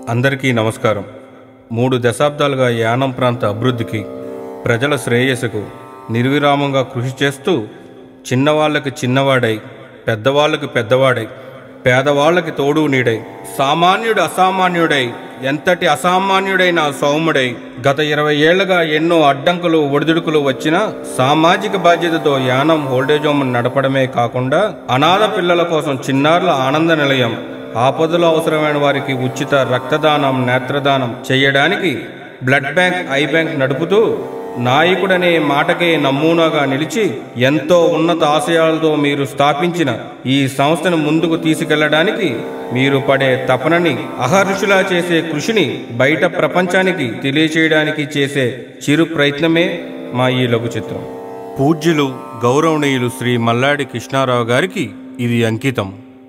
అందరికీ నమస్కారం మూడు దశాబ్దాలుగా యానం ప్రాంత అభివృద్ధికి ప్రజల శ్రేయస్సుకు నిర్విరామంగా కృషి చేస్తూ చిన్నవాళ్ళకి చిన్నవాడై పెద్దవాళ్ళకి పెద్దవాడై పేదవాళ్ళకి తోడు నీడై సామాన్యుడు అసామాన్యుడై ఎంతటి అసామాన్యుడైన సౌముడై గత ఇరవై ఏళ్లుగా ఎన్నో అడ్డంకులు ఒడిదుడుకులు వచ్చినా సామాజిక బాధ్యతతో యానం ఓల్డేజ్ హోమ్ నడపడమే కాకుండా అనాథ పిల్లల కోసం చిన్నారుల ఆనంద నిలయం ఆపదలో అవసరమైన వారికి ఉచిత రక్తదానం నేత్రదానం చేయడానికి బ్లడ్ బ్యాంక్ ఐ బ్యాంక్ నడుపుతూ నాయకుడనే మాటకే నమూనాగా నిలిచి ఎంతో ఉన్నత ఆశయాలతో మీరు స్థాపించిన ఈ సంస్థను ముందుకు తీసుకెళ్లడానికి మీరు పడే తపనని అహర్షులా చేసే కృషిని బయట ప్రపంచానికి తెలియచేయడానికి చేసే చిరు ప్రయత్నమే మా ఈ లఘు చిత్రం పూజ్యులు గౌరవనీయులు శ్రీ మల్లాడి కృష్ణారావు గారికి ఇది అంకితం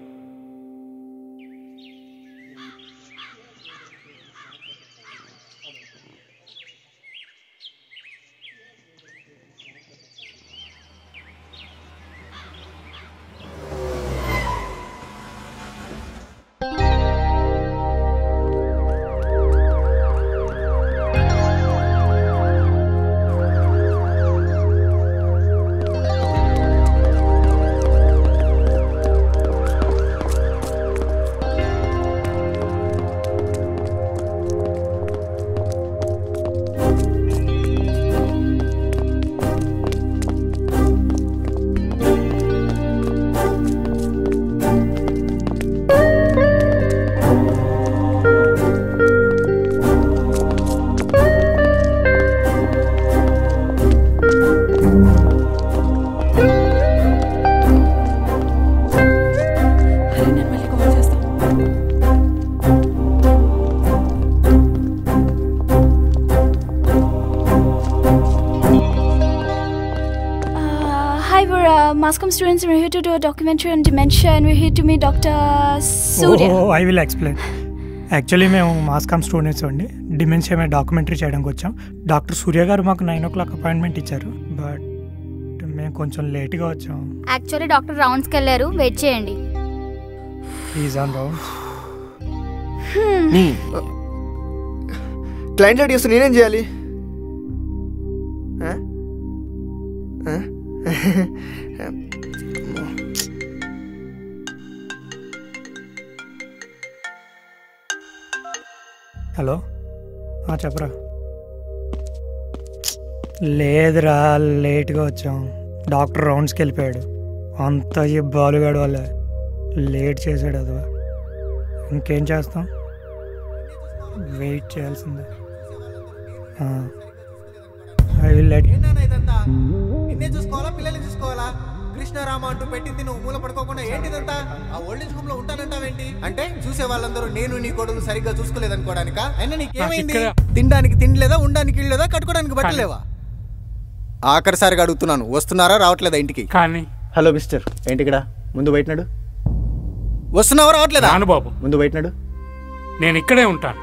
అరే నేను మళ్ళీ కాల్ చేస్తాను Uh, hi, we're uh, Mascom students and we're here to do a documentary on dementia and we're here to meet Dr. Surya. Oh I will explain actually మేము మాస్కామ్ స్టూడెంట్స్ అండి డిమెన్షియా మీద documentary చేయడానికి వచ్చాం doctor Surya garu మాకు nine o'clock appointment ఇచ్చారు but మేము కొంచెం లేట్గా వచ్చాం యాక్చువల్లీ డాక్టర్ రౌండ్స్కి వెళ్ళారు వెయిట్ చేయండి ప్లీజ్ ఆన్ రౌండ్ నీ క్లయింట్ రెడీ చేస్తే నేనేం చేయాలి ఆ? ఆ? హలో ఆ, చెప్పరా లేదురా లేట్గా వచ్చాం డాక్టర్ రౌండ్స్కి వెళ్ళిపోయాడు అంతా ఈ బాలుగాడు వల్ల లేట్ చేశాడు అదవా ఇంకేం చేస్తాం వెయిట్ చేయాల్సిందే ఐ విల్ లెట్ ఏంటన్నా ఇదంతా నిన్నే చూసుకోవాలా పిల్లల్ని చూసుకోవాలా కృష్ణారామ అంటూ పెట్టింది నువ్వు మూల పడుకోకుండా ఏంటిదంతా ఆ ఓల్డేజ్ హోమ్ లో ఉంటానంటావేంటి అంటే చూసే వాళ్ళందరూ నేను నీ కొడుకు సరిగ్గా చూసుకోలేదనుకోవడానికా అయినా నీకేమైంది తినడానికి తిండిలేదా ఉండడానికి ఇల్లు లేదా కట్టుకోవడానికి బట్టలేవా ఆఖరిసారిగా అడుగుతున్నాను వస్తున్నారా రావట్లేదా ఇంటికి కానీ హలో మిస్టర్ ఏంటి ఇక్కడ ముందు బయటనాడు వస్తున్నావా రావట్లేదా రాను బాబు ముందు బయటనాడు నేను ఇక్కడే ఉంటాను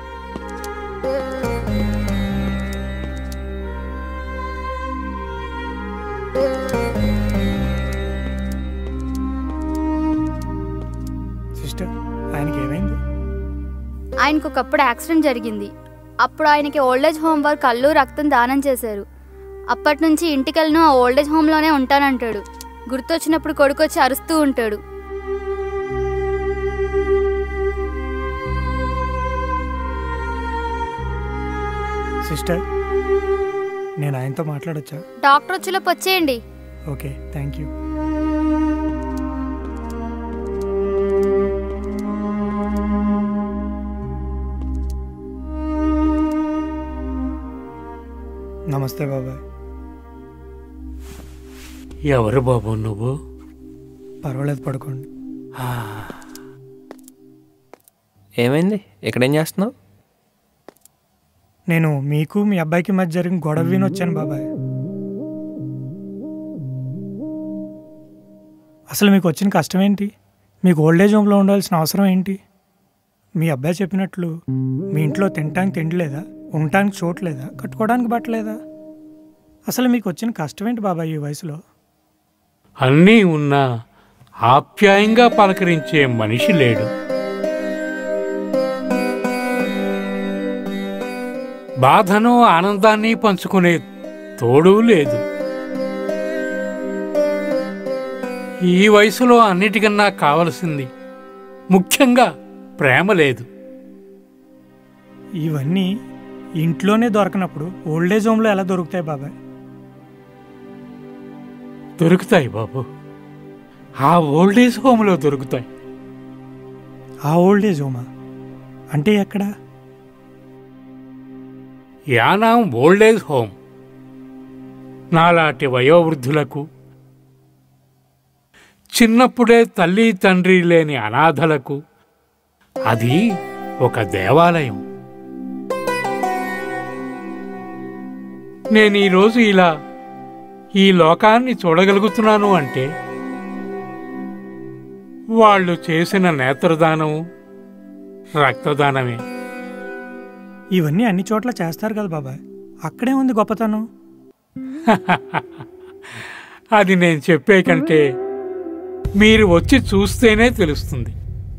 సిస్టర్ ఆయనకి ఏమైంది ఆయనకు ఒకప్పుడు యాక్సిడెంట్ జరిగింది అప్పుడు ఆయనకి ఓల్డేజ్ హోమ్ వారు కళ్ళు రక్తం దానం చేశారు అప్పటి నుంచి ఇంటికెళ్ళను ఆ ఓల్డేజ్ హోమ్లోనే ఉంటానంటాడు గుర్తొచ్చినప్పుడు కొడుకొచ్చి అరుస్తూ ఉంటాడు సిస్టర్ నేను ఆయనతో మాట్లాడొచ్చా డాక్టర్ వచ్చేలోపు వచ్చేయండి ఓకే థ్యాంక్ యూ నమస్తే బాబాయ్ ఎవరు బాబు నువ్వు పర్వాలేదు పడుకోండి ఏమైంది ఇక్కడేం చేస్తున్నావు నేను మీకు మీ అబ్బాయికి మధ్య జరిగిన గొడవ విని వచ్చాను బాబాయ్ అసలు మీకు వచ్చిన కష్టం ఏంటి మీకు ఓల్డేజ్ హోమ్లో ఉండాల్సిన అవసరం ఏంటి మీ అబ్బాయి చెప్పినట్లు మీ ఇంట్లో తినటానికి తిండి లేదా ఉండటానికి చోటు లేదా కట్టుకోవడానికి బట్టలేదా అసలు మీకు వచ్చిన కష్టం ఏంటి బాబాయ్ ఈ వయసులో అన్నీ ఉన్నా ఆప్యాయంగా పలకరించే మనిషి లేడు బాధను ఆనందాన్ని పంచుకునే తోడు లేదు ఈ వయసులో అన్నిటికన్నా కావలసింది ముఖ్యంగా ప్రేమ లేదు ఇవన్నీ ఇంట్లోనే దొరకనప్పుడు ఓల్డేజ్ హోమ్లో ఎలా దొరుకుతాయి బాబాయ్ దొరుకుతాయి బాబు ఆ ఓల్డేజ్ హోమ్లో దొరుకుతాయి ఆ ఓల్డేజ్ హోమా అంటే ఎక్కడ యానాం ఓల్డేజ్ హోమ్ నాలాంటి వయోవృద్ధులకు చిన్నప్పుడే తల్లి తండ్రి లేని అనాథలకు అది ఒక దేవాలయం నేను ఈరోజు ఇలా ఈ లోకాన్ని చూడగలుగుతున్నాను అంటే వాళ్ళు చేసిన నేత్రదానం రక్తదానమే ఇవన్నీ అన్ని చోట్ల చేస్తారు కదా బాబాయ్ అక్కడే ఉంది గొప్పతనం అది నేను చెప్పే కంటే మీరు వచ్చి చూస్తేనే తెలుస్తుంది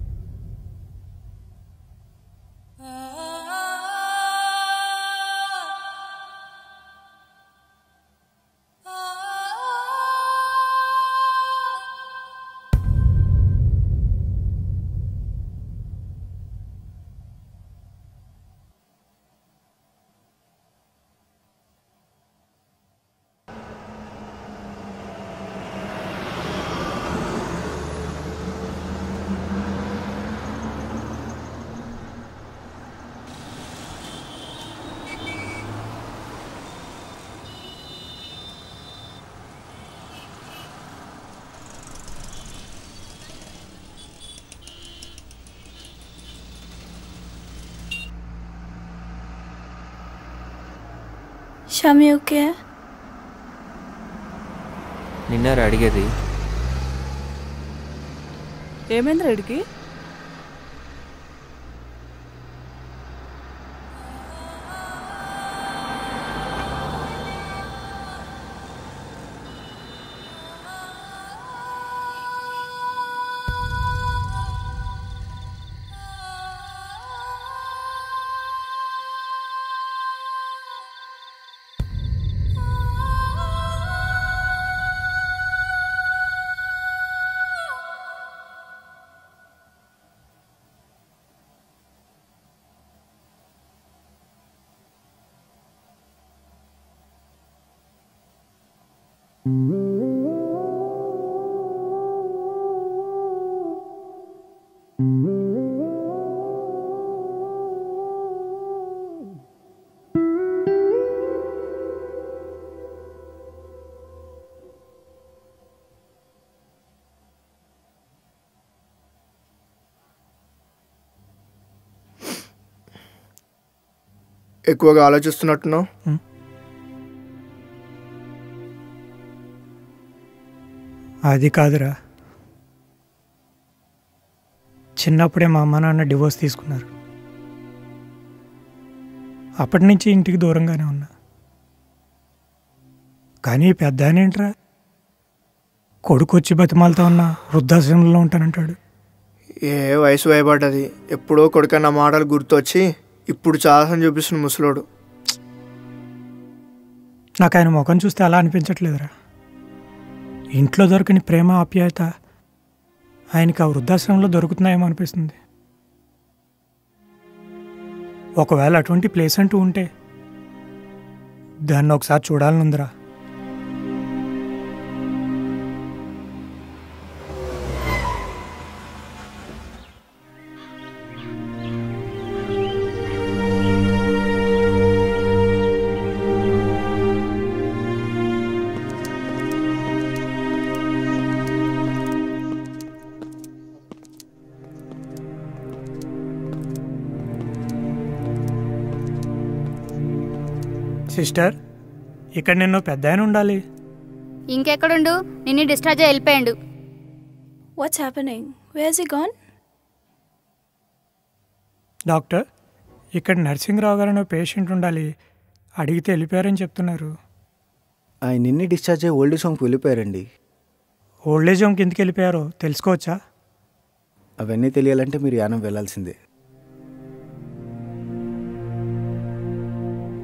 షమి ఓకే నిన్నారు అడిగేది ఏమైంది రెడ్డికి ఎక్కువగా ఆలోచిస్తున్నట్టున్నావు అది కాదురా చిన్నప్పుడే మా అమ్మ నాన్న డివోర్స్ తీసుకున్నారు అప్పటి నుంచి ఇంటికి దూరంగానే ఉన్నా కానీ ఈ పెద్ద ఆయన ఏంట్రా కొడుకు వచ్చి బతిమాలతో ఉన్న వృద్ధాశ్రమంలో ఉంటానంటాడు ఏ వయసు భయపడ్డది ఎప్పుడో కొడుకన్న మాటలు గుర్తొచ్చి ఇప్పుడు చాలా చూపిస్తున్న ముసలోడు నాకు ఆయన ముఖం చూస్తే అలా అనిపించట్లేదురా ఇంట్లో దొరకని ప్రేమ ఆప్యాయత ఆయనకి ఆ వృద్ధాశ్రమంలో దొరుకుతున్నాయేమో అనిపిస్తుంది ఒకవేళ అటువంటి ప్లేస్ అంటూ ఉంటే దాన్ని ఒకసారి చూడాలనుందిరా సిస్టర్ ఇక్కడ నిన్ను పెద్ద ఆయన ఉండాలి ఇంకెక్కడుండు నిన్ను డిశ్చార్జ్ అయ్యి వెళ్ళిపోయాడు What's happening? Where's he gone? Doctor ఇక్కడ నరసింహరావు గారు అనే పేషెంట్ ఉండాలి అడిగితే వెళ్ళిపోయారని చెప్తున్నారు ఆయన నిన్ని డిశ్చార్జ్ అయ్యి ఓల్డ్ ఏజ్ హోమ్కి వెళ్ళిపోయారండి ఓల్డేజ్ హోమ్ కిందకి వెళ్ళిపోయారో తెలుసుకోవచ్చా అవన్నీ తెలియాలంటే మీరు యానం వెళ్ళాల్సిందే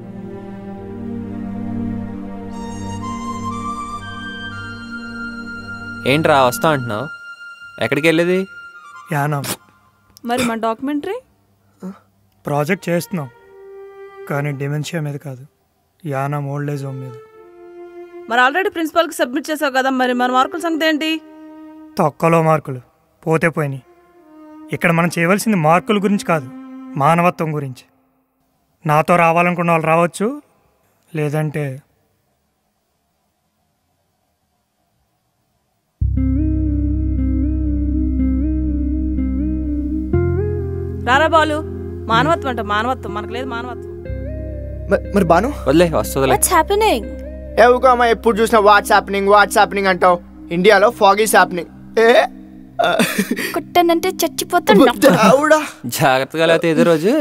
ఏంట్రా వస్తా అంటున్నావు ఎక్కడికి వెళ్ళేది యానం మరి మా డాక్యుమెంటరీ ప్రాజెక్ట్ చేస్తున్నాం కానీ డిమెన్షియా మీద కాదు యానం ఓల్డ్ ఏజ్ హోమ్ మీద మరి ఆల్రెడీ ప్రిన్సిపాల్కి సబ్మిట్ చేసావు కదా మరి మన మార్కుల సంగతి ఏంటి తొక్కలో మార్కులు పోతే పోయినాయి ఇక్కడ మనం చేయవలసింది మార్కుల గురించి కాదు మానవత్వం గురించి నాతో రావాలనుకున్న వాళ్ళు రావచ్చు లేదంటే రారా బాలు మానవత్వం అంట మానవత్వం మనకు లేదు మానవత్వం మ- మరి బాను వదిలే వస్తుందిలే What's happening? ఏ ఊకో అమ్మా ఎప్పుడు చూసినా వాట్స్ హ్యాపెనింగ్ వాట్స్ హ్యాపెనింగ్ అంటావు ఇండియాలో ఫాగీస్ హ్యాపెనింగ్ ఏ ఆ, కొట్టానంటే చచ్చిపోతున్నా దేవుడా జాగ్రత్తగా లేకపోతే ఏదో రోజు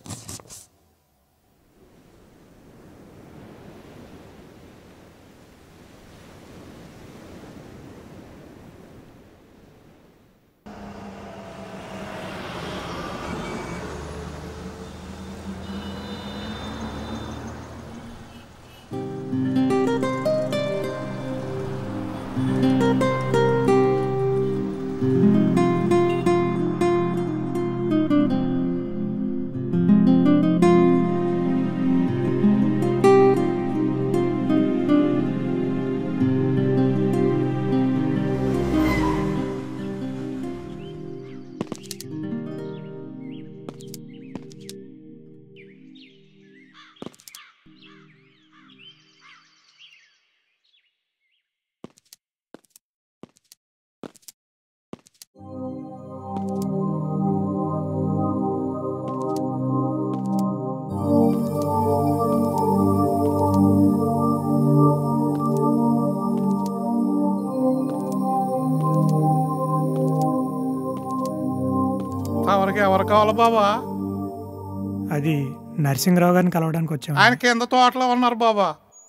ఎవరికి ఎవరు కావాలి బాబా అది నరసింహరావు గారిని కలవడానికి వచ్చాము ఆయన కింద తోటలో ఉన్నారు బాబా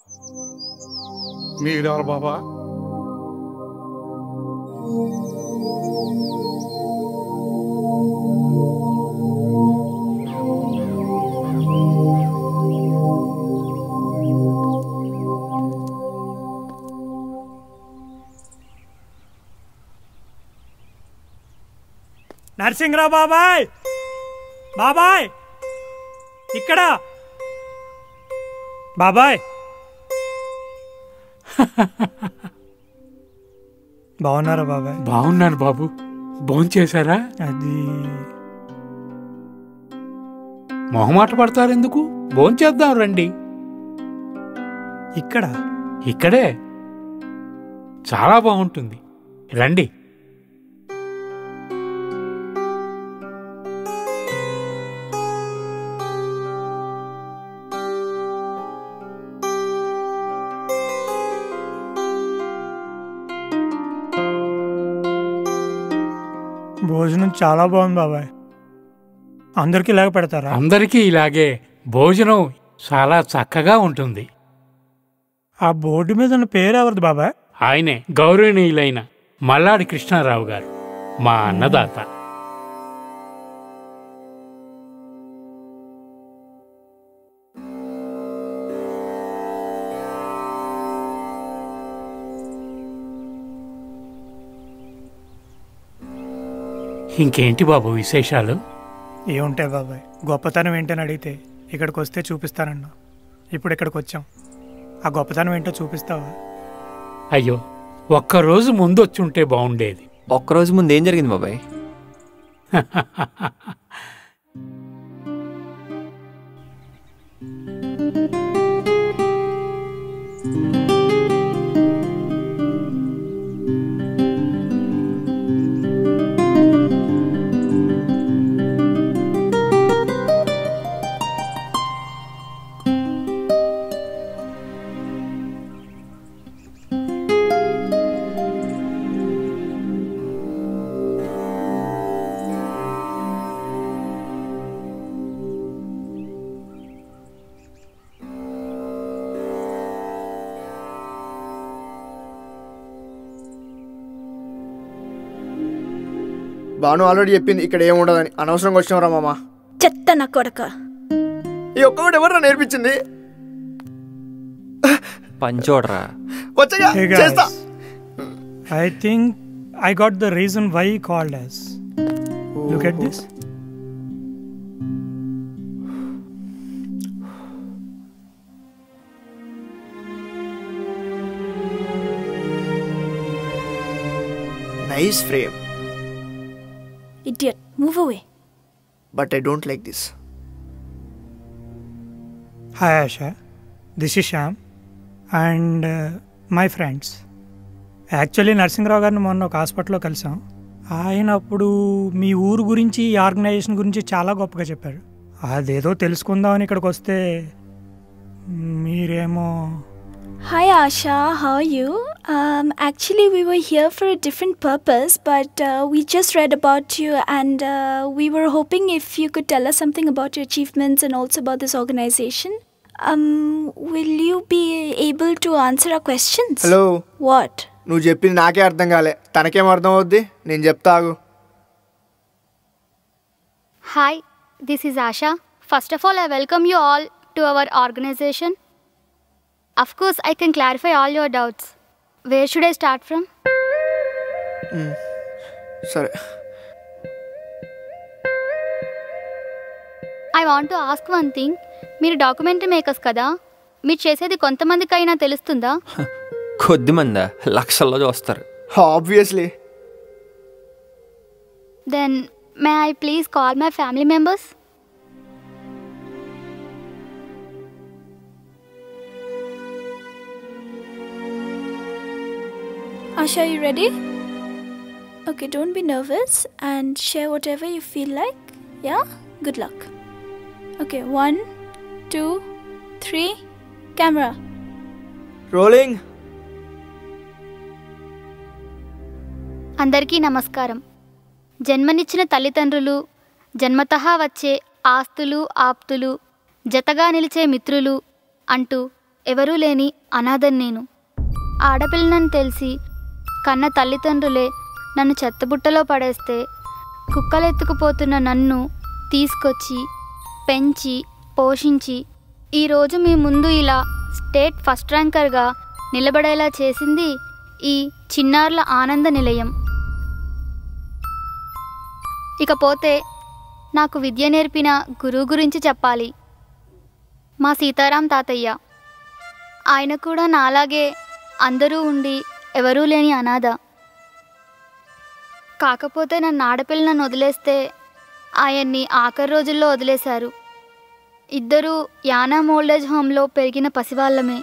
మీరెవరు బాబా నరసింహరావు బాబాయ్ బాబాయ్ ఇక్కడ బాబాయ్ బాగున్నారా బాబాయ్ బాగున్నాను బాబు భోంచేశారా అది మొహమాట పడతారు ఎందుకు భోంచేద్దాం రండి ఇక్కడ ఇక్కడే చాలా బాగుంటుంది రండి భోజనం చాలా బాగుంది బాబాయ్ అందరికీ ఇలాగ పెడతారా అందరికీ ఇలాగే భోజనం చాలా చక్కగా ఉంటుంది ఆ బోర్డు మీద ఉన్న పేరు ఎవరిది బాబాయ్ ఆయనే గౌరవనీయులైన మల్లాడి కృష్ణారావు గారు మా అన్నదాత ఇంకేంటి బాబు విశేషాలు ఏముంటాయి బాబాయ్ గొప్పతనం ఏంటని అడిగితే ఇక్కడికి వస్తే చూపిస్తానన్నా ఇప్పుడు ఇక్కడికి వచ్చాం ఆ గొప్పతనం ఏంటో చూపిస్తావా అయ్యో ఒక్కరోజు ముందు వచ్చి ఉంటే బాగుండేది ఒక్కరోజు ముందు ఏం జరిగింది బాబాయ్ బాను ఆల్రెడీ చెప్పింది ఇక్కడ ఏం ఉండదని అనవసరంగా వచ్చినారా మామ చెత్త నా కొడక ఈ ఒక్కటి ఎవరు నేర్పించింది పంచోడ్రా వచ్చగా Hey guys. చేస్తా I think I got the reason why he called us. Look at this. Nice frame Idiot, move away. But I don't like this Hi Asha, this is Sham and uh, my friends. Actually Narasimha Rao గారిని మొన్న ఒక హాస్పిటల్లో కలిసాం ఆయన అప్పుడు మీ ఊరు గురించి ఈ ఆర్గనైజేషన్ గురించి చాలా గొప్పగా చెప్పారు అదేదో తెలుసుకుందామని ఇక్కడికి వస్తే మీరేమో Hi Asha, how are you? Um, actually, we were here for a different purpose, but uh, we just read about you and uh, we were hoping if you could tell us something about your achievements and also about this organization. Um, will you be able to answer our questions? Hello What? నువ్వు చెప్పింది నాకే అర్థం కాలే తనకేం అర్థం అవుద్ది నేను చెప్తాగు Hi, this is Asha. First of all, I welcome you all to our organization. Of course, I can clarify all your doubts. Where should I start from? సరే I want to ask one thing మీరు documentary makers కదా మీరు చేసేది కొంతమందికైనా తెలుస్తుందా కొద్ది మందా లక్షల్లో చూస్తారు obviously then may I please call my family members Asha, are you ready? Okay, don't be nervous and share whatever you feel like. Yeah? Good luck. Okay, one, two, three, camera. Rolling అందరికీ నమస్కారం జన్మనిచ్చిన తల్లిదండ్రులు జన్మతహా వచ్చే ఆస్తులు ఆప్తులు జతగా నిలిచే మిత్రులు అంటూ ఎవరూ లేని అనాథని నేను ఆడపిల్లనని తెలిసి కన్న తల్లిదండ్రులే నన్ను చెత్తబుట్టలో పడేస్తే కుక్కలెత్తుకుపోతున్న నన్ను తీసుకొచ్చి పెంచి పోషించి ఈరోజు మీ ముందు ఇలా స్టేట్ ఫస్ట్ ర్యాంకర్గా నిలబడేలా చేసింది ఈ చిన్నారుల ఆనంద నిలయం ఇకపోతే నాకు విద్య నేర్పిన గురువు గురించి చెప్పాలి మా సీతారాం తాతయ్య ఆయన కూడా నాలాగే అందరూ ఉండి ఎవరూ లేని అనాథ కాకపోతే నన్ను ఆడపిల్ల నన్ను వదిలేస్తే ఆయన్ని ఆఖరి రోజుల్లో వదిలేశారు ఇద్దరూ యానాం ఓల్డేజ్ హోమ్లో పెరిగిన పసివాళ్ళమే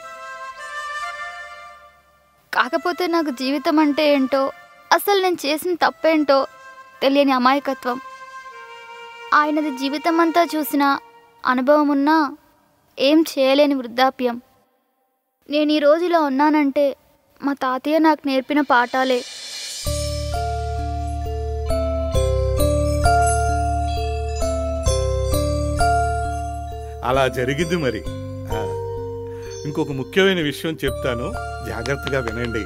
కాకపోతే నాకు జీవితం అంటే ఏంటో అసలు నేను చేసిన తప్పేంటో తెలియని అమాయకత్వం ఆయనది జీవితం అంతా చూసిన అనుభవం ఉన్నా ఏం చేయలేని వృద్ధాప్యం నేను ఈ రోజు ఇలా ఉన్నానంటే మా తాతయ్య నాకు నేర్పిన పాఠాలే అలా జరిగింది మరి ఆ, ఇంకొక ముఖ్యమైన విషయం చెప్తాను జాగ్రత్తగా వినండి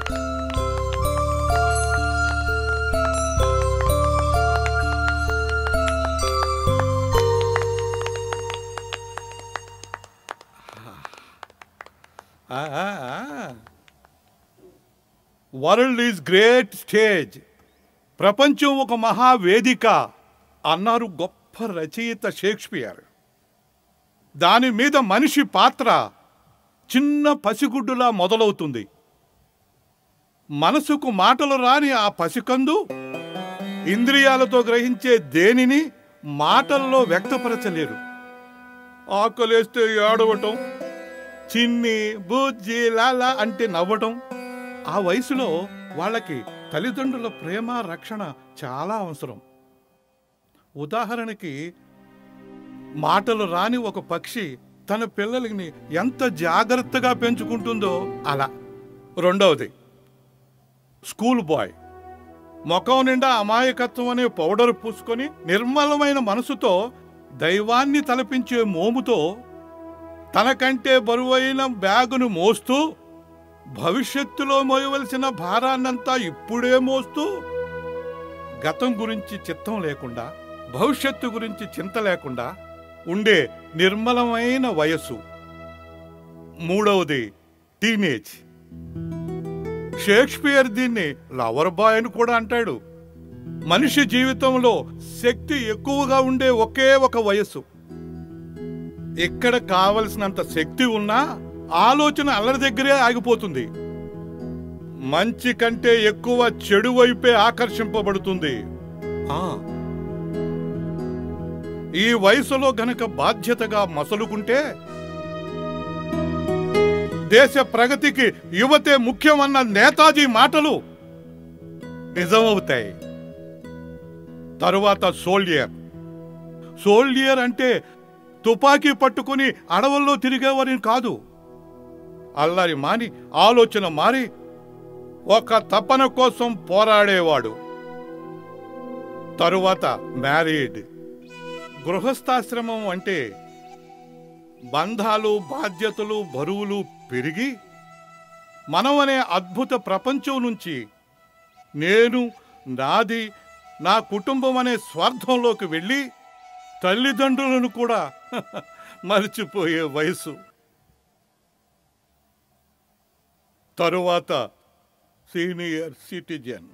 వరల్డ్ ఈజ్ గ్రేట్ స్టేజ్ ప్రపంచం ఒక మహావేదిక అన్నారు గొప్ప రచయిత షేక్స్పియర్ దాని మీద మనిషి పాత్ర చిన్న పసిగుడ్డులా మొదలవుతుంది మనసుకు మాటలు రాని ఆ పసికందు ఇంద్రియాలతో గ్రహించే దేనిని మాటల్లో వ్యక్తపరచలేరు ఆకలేస్తే ఏడవటం చిన్ని బుజ్జి లాలా అంటే నవ్వటం ఆ వయసులో వాళ్ళకి తల్లిదండ్రుల ప్రేమ రక్షణ చాలా అవసరం ఉదాహరణకి మాటలు రాని ఒక పక్షి తన పిల్లలని ఎంత జాగ్రత్తగా పెంచుకుంటుందో అలా రెండవది స్కూల్ బాయ్ ముఖం నిండా అమాయకత్వం అనే పౌడర్ పూసుకొని నిర్మలమైన మనసుతో దైవాన్ని తలపించే మోముతో తనకంటే బరువైన బ్యాగును మోస్తూ భవిష్యత్తులో మోయవలసిన భారాన్నంతా ఇప్పుడే మోస్తూ గతం గురించి చిత్తం లేకుండా భవిష్యత్తు గురించి చింత లేకుండా ఉండే నిర్మలమైన వయస్సు మూడవది టీనేజ్ షేక్స్పియర్ దీన్ని లవర్ బాయ్ అని కూడా అంటాడు మనిషి జీవితంలో శక్తి ఎక్కువగా ఉండే ఒకే ఒక వయస్సు ఇక్కడ కావలసినంత శక్తి ఉన్నా ఆలోచన అల్లరి దగ్గరే ఆగిపోతుంది మంచి కంటే ఎక్కువ చెడు వైపే ఆకర్షింపబడుతుంది ఆ ఈ వయసులో గనక బాధ్యతగా మసలుకుంటే దేశ ప్రగతికి యువతే ముఖ్యమన్న నేతాజీ మాటలు నిజమవుతాయి తరువాత సోల్డియర్ సోల్డియర్ అంటే తుపాకీ పట్టుకుని అడవుల్లో తిరిగేవారిని కాదు అల్లరి మాని ఆలోచన మారి ఒక తపన కోసం పోరాడేవాడు తరువాత మ్యారీడ్ గృహస్థాశ్రమం అంటే బంధాలు బాధ్యతలు బరువులు పెరిగి మనం అనే అద్భుత ప్రపంచం నుంచి నేను నాది నా కుటుంబం అనే స్వార్థంలోకి వెళ్ళి తల్లిదండ్రులను కూడా మరిచిపోయే వయసు తరువాత సీనియర్ సిటిజన్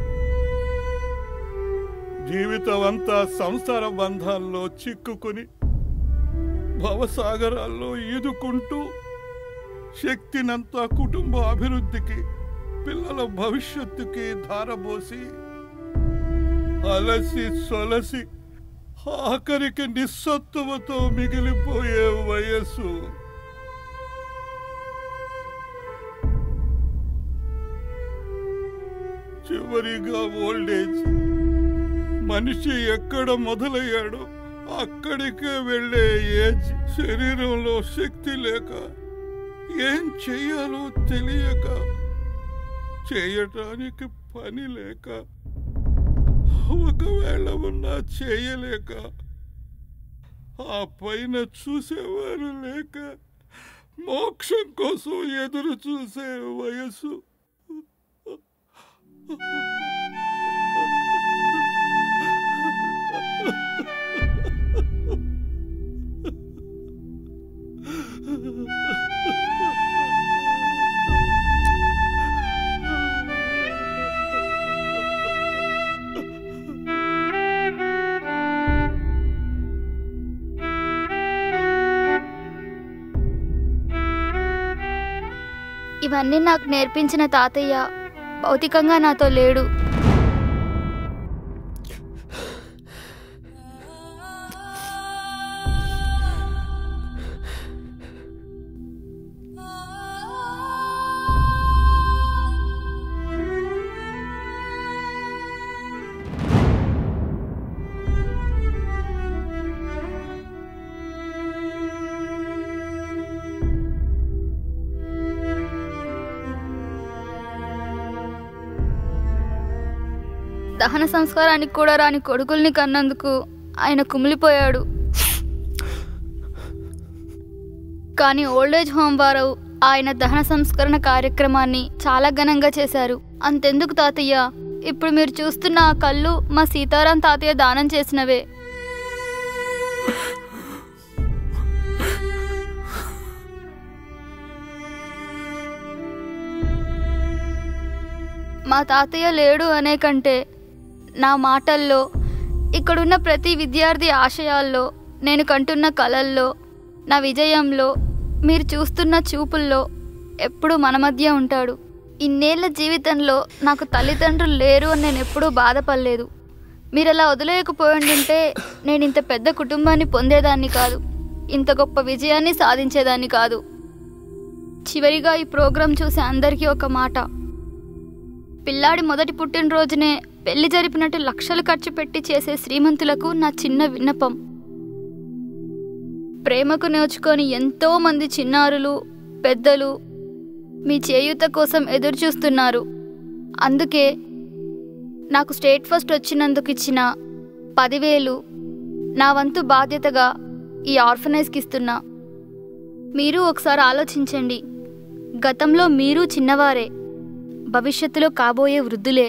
జీవితం అంతా సంసార బంధాల్లో చిక్కుకుని భవసాగరాల్లో ఈదుకుంటూ శక్తినంతా కుటుంబ అభివృద్ధికి పిల్లల భవిష్యత్తుకి ధారబోసి అలసి సొలసి ఆఖరికి నిస్సత్తువతో మిగిలిపోయే వయస్సు చివరిగా ఓల్డేజ్ మనిషి ఎక్కడ మొదలయ్యాడో అక్కడికే వెళ్ళే ఏజ్ శరీరంలో శక్తి లేక ఏం చెయ్యాలో తెలియక చేయటానికి పని లేక ఒకవేళ ఉన్నా చేయలేక ఆ పైన చూసేవారు లేక మోక్షం కోసం ఎదురు చూసే వయసు ఇవన్నీ నాకు నేర్పించిన తాతయ్య భౌతికంగా నాతో లేడు దహన సంస్కారానికి కూడా రాని కొడుకుల్ని కన్నందుకు ఆయన కుమిలిపోయాడు కానీ ఓల్డేజ్ హోమ్ వారు ఆయన దహన సంస్కరణ కార్యక్రమాన్ని చాలా ఘనంగా చేశారు అంతెందుకు తాతయ్య ఇప్పుడు మీరు చూస్తున్న ఆ కళ్ళు మా సీతారాం తాతయ్య దానం చేసినవే మా తాతయ్య లేడు అనే కంటే నా మాటల్లో ఇక్కడున్న ప్రతి విద్యార్థి ఆశయాల్లో నేను కంటున్న కలల్లో నా విజయంలో మీరు చూస్తున్న చూపుల్లో ఎప్పుడూ మన మధ్య ఉంటాడు ఇన్నేళ్ల జీవితంలో నాకు తల్లిదండ్రులు లేరు అని నేను ఎప్పుడూ బాధపడలేదు మీరు అలా వదిలేయకపోయింటే నేను ఇంత పెద్ద కుటుంబాన్ని పొందేదాన్ని కాదు ఇంత గొప్ప విజయాన్ని సాధించేదాన్ని కాదు చివరిగా ఈ ప్రోగ్రాం చూసే అందరికీ ఒక మాట పిల్లాడి మొదటి పుట్టినరోజునే పెళ్లి జరిపినట్టు లక్షలు ఖర్చు పెట్టి చేసే శ్రీమంతులకు నా చిన్న విన్నపం ప్రేమకు నేర్చుకొని ఎంతో మంది చిన్నారులు పెద్దలు మీ చేయూత కోసం ఎదురు చూస్తున్నారు అందుకే నాకు స్టేట్ ఫస్ట్ వచ్చినందుకు ఇచ్చిన పదివేలు నా వంతు బాధ్యతగా ఈ ఆర్ఫనైజ్కి ఇస్తున్నా మీరు ఒకసారి ఆలోచించండి గతంలో మీరు చిన్నవారే భవిష్యత్తులో కాబోయే వృద్ధులే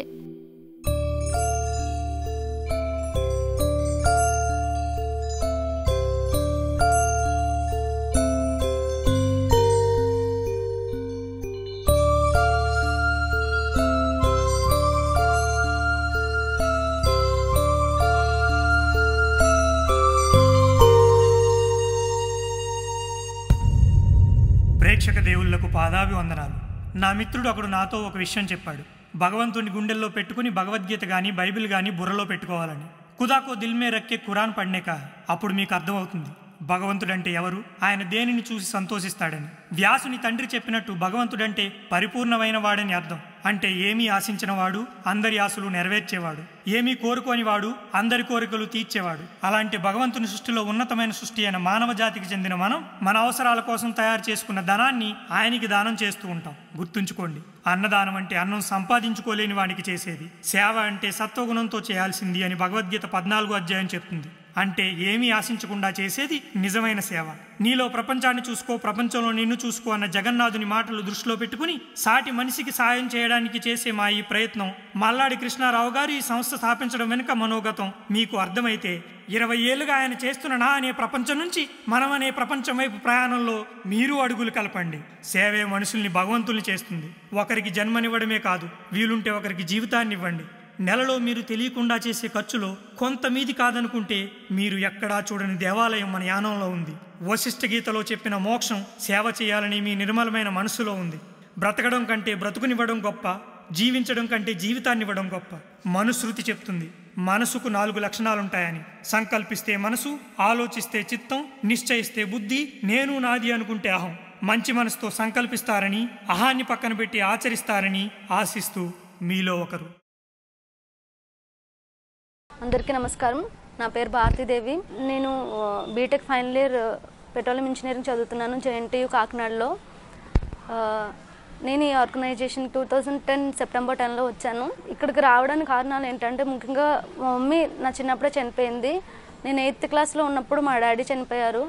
వందనాలు నా మిత్రుడు ఒకడు నాతో ఒక విషయం చెప్పాడు భగవంతుని గుండెల్లో పెట్టుకుని భగవద్గీత కానీ బైబిల్ కానీ బుర్రలో పెట్టుకోవాలని కుదాకో దిల్ మే రక్కే ఖురాన్ పడ్నేక అప్పుడు మీకు అర్థమవుతుంది భగవంతుడంటే ఎవరు ఆయన దేనిని చూసి సంతోషిస్తాడని వ్యాసుని తండ్రి చెప్పినట్టు భగవంతుడంటే పరిపూర్ణమైన వాడని అర్థం అంటే ఏమీ ఆశించిన వాడు అందరి ఆశలు నెరవేర్చేవాడు ఏమీ కోరుకోని వాడు అందరి కోరికలు తీర్చేవాడు అలాంటి భగవంతుని సృష్టిలో ఉన్నతమైన సృష్టి అయిన మానవ జాతికి చెందిన మనం మన అవసరాల కోసం తయారు చేసుకున్న ధనాన్ని ఆయనకి దానం చేస్తూ ఉంటాం గుర్తుంచుకోండి అన్నదానం అంటే అన్నం సంపాదించుకోలేని వానికి చేసేది సేవ అంటే సత్వగుణంతో చేయాల్సింది అని భగవద్గీత పద్నాలుగో అధ్యాయం చెప్తుంది అంటే ఏమీ ఆశించకుండా చేసేది నిజమైన సేవ నీలో ప్రపంచాన్ని చూసుకో ప్రపంచంలో నిన్ను చూసుకో అన్న జగన్నాథుని మాటలు దృష్టిలో పెట్టుకుని సాటి మనిషికి సాయం చేయడానికి చేసే మా ఈ ప్రయత్నం మల్లాడి కృష్ణారావు గారు ఈ సంస్థ స్థాపించడం వెనుక మనోగతం మీకు అర్థమైతే ఇరవై ఏళ్ళుగా ఆయన చేస్తున్న నా అనే ప్రపంచం నుంచి మనం అనే ప్రపంచం వైపు ప్రయాణంలో మీరు అడుగులు కలపండి సేవే మనుషుల్ని భగవంతుల్ని చేస్తుంది ఒకరికి జన్మనివ్వడమే కాదు వీలుంటే ఒకరికి జీవితాన్ని ఇవ్వండి నెలలో మీరు తెలియకుండా చేసే ఖర్చులో కొంత మీది కాదనుకుంటే మీరు ఎక్కడా చూడని దేవాలయం మన యానంలో ఉంది వశిష్ఠ గీతలో చెప్పిన మోక్షం సేవ చేయాలని మీ నిర్మలమైన మనసులో ఉంది బ్రతకడం కంటే బ్రతుకునివ్వడం గొప్ప జీవించడం కంటే జీవితాన్నివ్వడం గొప్ప మనుశృతి చెప్తుంది మనసుకు నాలుగు లక్షణాలుంటాయని సంకల్పిస్తే మనసు ఆలోచిస్తే చిత్తం నిశ్చయిస్తే బుద్ధి నేను నాది అనుకుంటే అహం మంచి మనసుతో సంకల్పిస్తారని అహాన్ని పక్కన పెట్టి ఆచరిస్తారని ఆశిస్తూ మీలో ఒకరు అందరికీ నమస్కారం నా పేరు భారతీదేవి నేను ఆ, B Tech final year petroleum engineering చదువుతున్నాను జేఎన్టీయు కాకినాడలో ఆ, నేను ఈ organisation two thousand ten September టెన్లో వచ్చాను ఇక్కడికి రావడానికి కారణాలు ఏంటంటే ముఖ్యంగా మా మమ్మీ నా చిన్నప్పుడే చనిపోయింది నేను ఎయిత్ క్లాస్లో ఉన్నప్పుడు మా డాడీ చనిపోయారు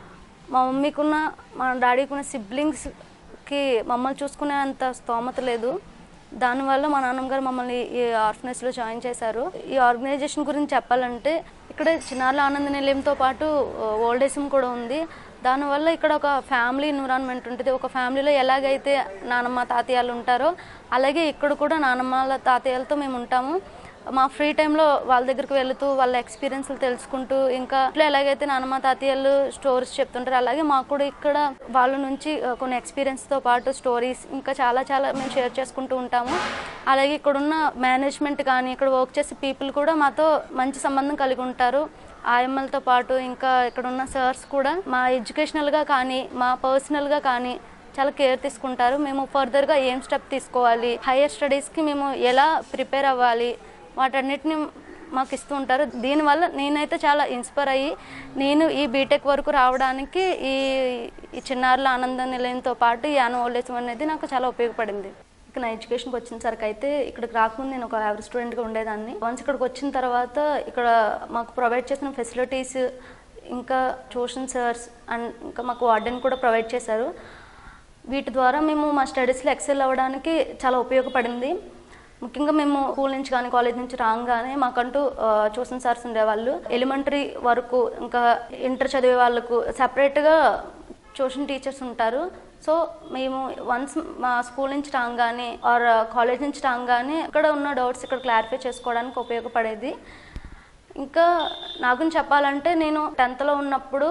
మా మమ్మీకున్న మా డాడీకున్న సిబ్లింగ్స్కి మమ్మల్ని చూసుకునే అంత స్తోమత లేదు దానివల్ల మా నాన్నగారు మమ్మల్ని ఈ ఆర్ఫనైజ్లో జాయిన్ చేశారు ఈ ఆర్గనైజేషన్ గురించి చెప్పాలంటే ఇక్కడ చిన్నారుల ఆనంద నిలయంతో పాటు ఓల్డ్ ఏజ్ హోమ్ కూడా ఉంది దానివల్ల ఇక్కడ ఒక ఫ్యామిలీ ఎన్విరాన్మెంట్ ఉంటుంది ఒక ఫ్యామిలీలో ఎలాగైతే నానమ్మ తాతయ్యలు ఉంటారో అలాగే ఇక్కడ కూడా నానమ్మల తాతయ్యలతో మేము ఉంటాము మా ఫ్రీ టైంలో వాళ్ళ దగ్గరికి వెళుతూ వాళ్ళ ఎక్స్పీరియన్స్లు తెలుసుకుంటూ ఇంకా ఇట్లా ఎలాగైతే నానమ్మ తాతయ్యలు స్టోరీస్ చెప్తుంటారు అలాగే మాకు కూడా ఇక్కడ వాళ్ళ నుంచి ఆ, కొన్ని ఎక్స్పీరియన్స్తో పాటు స్టోరీస్ ఇంకా చాలా చాలా మేము షేర్ చేసుకుంటూ ఉంటాము అలాగే ఇక్కడ ఉన్న మేనేజ్మెంట్ కానీ ఇక్కడ వర్క్ చేసే పీపుల్ కూడా మాతో మంచి సంబంధం కలిగి ఉంటారు ఆయమ్మలతో పాటు ఇంకా ఇక్కడ ఉన్న సర్స్ కూడా మా ఎడ్యుకేషనల్గా కానీ మా పర్సనల్గా కానీ చాలా కేర్ తీసుకుంటారు మేము ఫర్దర్గా ఏం స్టెప్ తీసుకోవాలి హైయర్ స్టడీస్కి మేము ఎలా ప్రిపేర్ అవ్వాలి వాటన్నిటిని మాకు ఇస్తూ ఉంటారు దీనివల్ల నేనైతే చాలా ఇన్స్పైర్ అయ్యి నేను ఈ బీటెక్ వరకు రావడానికి ఈ ఈ చిన్నారుల ఆనంద నిలయంతో పాటు ఈ యాన్ ఓల్డ్ ఏజ్ హోమ్ అనేది నాకు చాలా ఉపయోగపడింది ఇక నా ఎడ్యుకేషన్కి వచ్చినసరికి అయితే ఇక్కడికి రాకముందు నేను ఒక యావరేజ్ స్టూడెంట్గా ఉండేదాన్ని వన్స్ ఇక్కడికి వచ్చిన తర్వాత ఇక్కడ మాకు ప్రొవైడ్ చేసిన ఫెసిలిటీస్ ఇంకా ట్యూషన్ సర్స్ అండ్ ఇంకా మాకు వార్డెన్ కూడా ప్రొవైడ్ చేశారు వీటి ద్వారా మేము మా స్టడీస్లో ఎక్సెల్ అవ్వడానికి చాలా ఉపయోగపడింది ముఖ్యంగా మేము స్కూల్ నుంచి కానీ కాలేజ్ నుంచి రాగానే మాకంటూ ట్యూషన్ సార్స్ ఉండేవాళ్ళు ఎలిమెంటరీ వరకు ఇంకా ఇంటర్ చదివే వాళ్ళకు సపరేట్గా ట్యూషన్ టీచర్స్ ఉంటారు సో మేము వన్స్ మా స్కూల్ నుంచి రాగానే ఆర్ కాలేజ్ నుంచి రాగానే ఇక్కడ ఉన్న డౌట్స్ ఇక్కడ క్లారిఫై చేసుకోవడానికి ఉపయోగపడేది ఇంకా నాకు చెప్పాలంటే నేను టెన్త్లో ఉన్నప్పుడు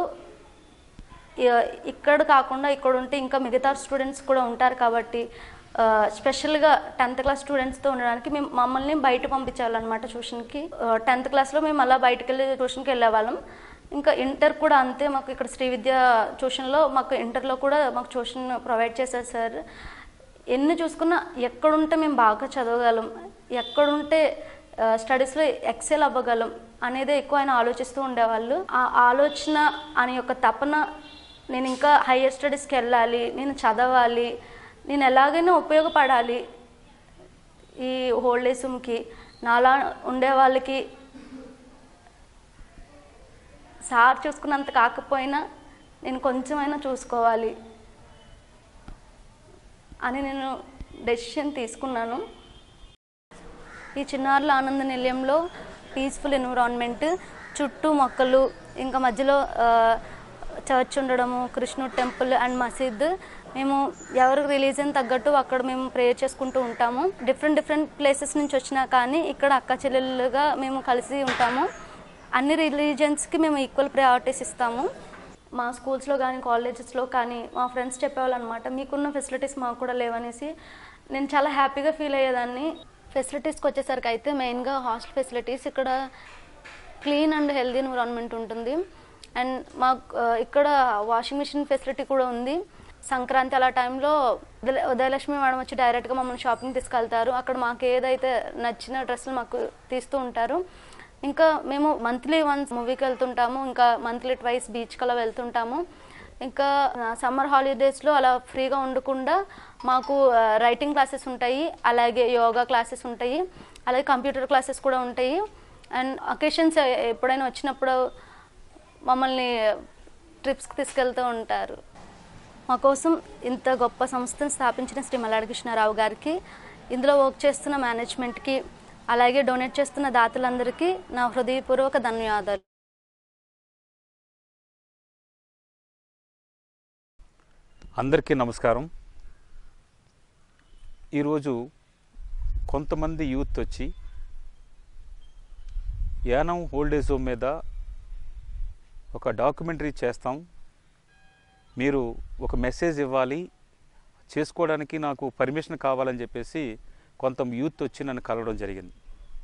ఇ- ఇక్కడ కాకుండా ఇక్కడ ఉంటే ఇంకా మిగతా స్టూడెంట్స్ కూడా ఉంటారు కాబట్టి ఆ, స్పెషల్గా టెన్త్ క్లాస్ స్టూడెంట్స్తో ఉండడానికి మేము మమ్మల్ని బయట పంపించాలన్నమాట ట్యూషన్కి టెన్త్ క్లాస్లో మేము అలా బయటకు వెళ్ళి ట్యూషన్కి వెళ్ళేవాళ్ళం ఇంకా ఇంటర్ కూడా అంతే మాకు ఇక్కడ శ్రీ విద్య ట్యూషన్లో మాకు ఇంటర్లో కూడా మాకు ట్యూషన్ ప్రొవైడ్ చేశారు సార్ ఎన్ని చూసుకున్నా ఎక్కడుంటే మేము బాగా చదవగలం ఎక్కడుంటే స్టడీస్లో ఎక్సెల్ అవ్వగలం అనేది ఎక్కువ ఆయన ఆలోచిస్తూ ఉండేవాళ్ళు ఆ ఆలోచన అనే యొక్క తపన నేను ఇంకా హయ్యర్ స్టడీస్కి వెళ్ళాలి నేను చదవాలి నేను ఎలాగైనా ఉపయోగపడాలి ఈ ఓల్డ్ ఏజ్ హోమ్కి నాలా ఉండే వాళ్ళకి సార్ చూసుకున్నంత కాకపోయినా నేను కొంచెమైనా చూసుకోవాలి అని నేను డెసిషన్ తీసుకున్నాను ఈ చిన్నారుల ఆనంద నిలయంలో పీస్ఫుల్ ఎన్విరాన్మెంట్ చుట్టూ మొక్కలు ఇంకా మధ్యలో ఆ, చర్చ్ ఉండడము కృష్ణుడు టెంపుల్ అండ్ మసీద్ మేము ఎవరికి రిలీజన్ తగ్గట్టు అక్కడ మేము ప్రేయర్ చేసుకుంటూ ఉంటాము డిఫరెంట్ డిఫరెంట్ ప్లేసెస్ నుంచి వచ్చినా కానీ ఇక్కడ అక్క చెల్లెలుగా మేము కలిసి ఉంటాము అన్ని రిలీజన్స్కి మేము ఈక్వల్ ప్రయారిటీస్ ఇస్తాము మా స్కూల్స్లో కానీ కాలేజెస్లో కానీ మా ఫ్రెండ్స్ చెప్పేవాళ్ళు అనమాట మీకున్న ఫెసిలిటీస్ మాకు కూడా లేవనేసి నేను చాలా హ్యాపీగా ఫీల్ అయ్యేదాన్ని ఫెసిలిటీస్కి వచ్చేసరికి అయితే మెయిన్గా హాస్టల్ ఫెసిలిటీస్ ఇక్కడ క్లీన్ అండ్ హెల్దీ ఎన్విరాన్మెంట్ ఉంటుంది అండ్ మాకు ఆ, ఇక్కడ వాషింగ్ మిషన్ ఫెసిలిటీ కూడా ఉంది సంక్రాంతి అలా టైంలో ఉదయ- ఉదయలక్ష్మి మేడం వచ్చి డైరెక్ట్గా మమ్మల్ని షాపింగ్ తీసుకెళ్తారు అక్కడ మాకు ఏదైతే నచ్చిన డ్రెస్సులు మాకు తీస్తూ ఉంటారు ఇంకా మేము మంత్లీ వన్స్ మూవీకి వెళ్తుంటాము ఇంకా మంత్లీ ట్వైస్ బీచ్కి అలా వెళ్తుంటాము ఇంకా సమ్మర్ హాలిడేస్లో అలా ఫ్రీగా ఉండకుండా మాకు రైటింగ్ క్లాసెస్ ఉంటాయి అలాగే యోగా క్లాసెస్ ఉంటాయి అలాగే కంప్యూటర్ క్లాసెస్ కూడా ఉంటాయి అండ్ అకేషన్స్ ఎప్పుడైనా వచ్చినప్పుడు మమ్మల్ని ట్రిప్స్కి తీసుకెళ్తూ ఉంటారు మా కోసం ఇంత గొప్ప సంస్థను స్థాపించిన శ్రీ మల్లాడి కృష్ణారావు గారికి ఇందులో వర్క్ చేస్తున్న మేనేజ్మెంట్కి అలాగే డొనేట్ చేస్తున్న దాతలందరికీ నా హృదయపూర్వక ధన్యవాదాలు అందరికీ నమస్కారం ఈరోజు కొంతమంది యూత్ వచ్చి యానం ఓల్డేజ్ హోమ్ మీద ఒక డాక్యుమెంటరీ చేస్తాం మీరు ఒక మెసేజ్ ఇవ్వాలి చేసుకోవడానికి నాకు పర్మిషన్ కావాలని చెప్పేసి కొంత యూత్ వచ్చి నన్ను కలవడం జరిగింది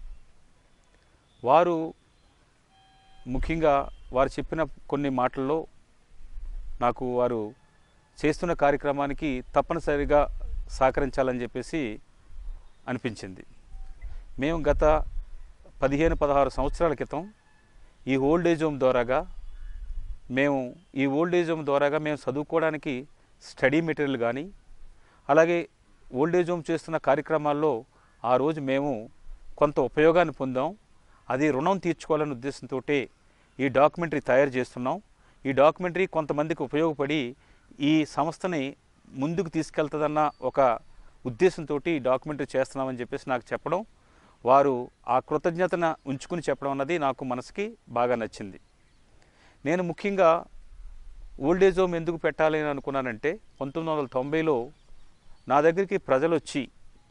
వారు ముఖ్యంగా వారు చెప్పిన కొన్ని మాటల్లో నాకు వారు చేస్తున్న కార్యక్రమానికి తప్పనిసరిగా సహకరించాలని చెప్పేసి అనిపించింది మేము గత పదిహేను పదహారు సంవత్సరాల క్రితం ఈ ఓల్డ్ ఏజ్ హోమ్ ద్వారాగా మేము ఈ ఓల్డ్ ఏజ్ హోమ్ ద్వారాగా మేము చదువుకోవడానికి స్టడీ మెటీరియల్ కానీ అలాగే ఓల్డ్ ఏజ్ హోమ్ చేస్తున్న కార్యక్రమాల్లో ఆ రోజు మేము కొంత ఉపయోగాన్ని పొందాం అది రుణం తీర్చుకోవాలనే ఉద్దేశంతో ఈ డాక్యుమెంటరీ తయారు చేస్తున్నాం ఈ డాక్యుమెంటరీ కొంతమందికి ఉపయోగపడి ఈ సంస్థని ముందుకు తీసుకెళ్తుందన్న ఒక ఉద్దేశంతో ఈ డాక్యుమెంటరీ చేస్తున్నామని చెప్పేసి నాకు చెప్పడం వారు ఆ కృతజ్ఞతను ఉంచుకుని చెప్పడం అన్నది నాకు మనసుకి బాగా నచ్చింది నేను ముఖ్యంగా ఓల్డేజ్ హోమ్ ఎందుకు పెట్టాలి అని అనుకున్నానంటే పంతొమ్మిది వందల తొంభైలో నా దగ్గరికి ప్రజలు వచ్చి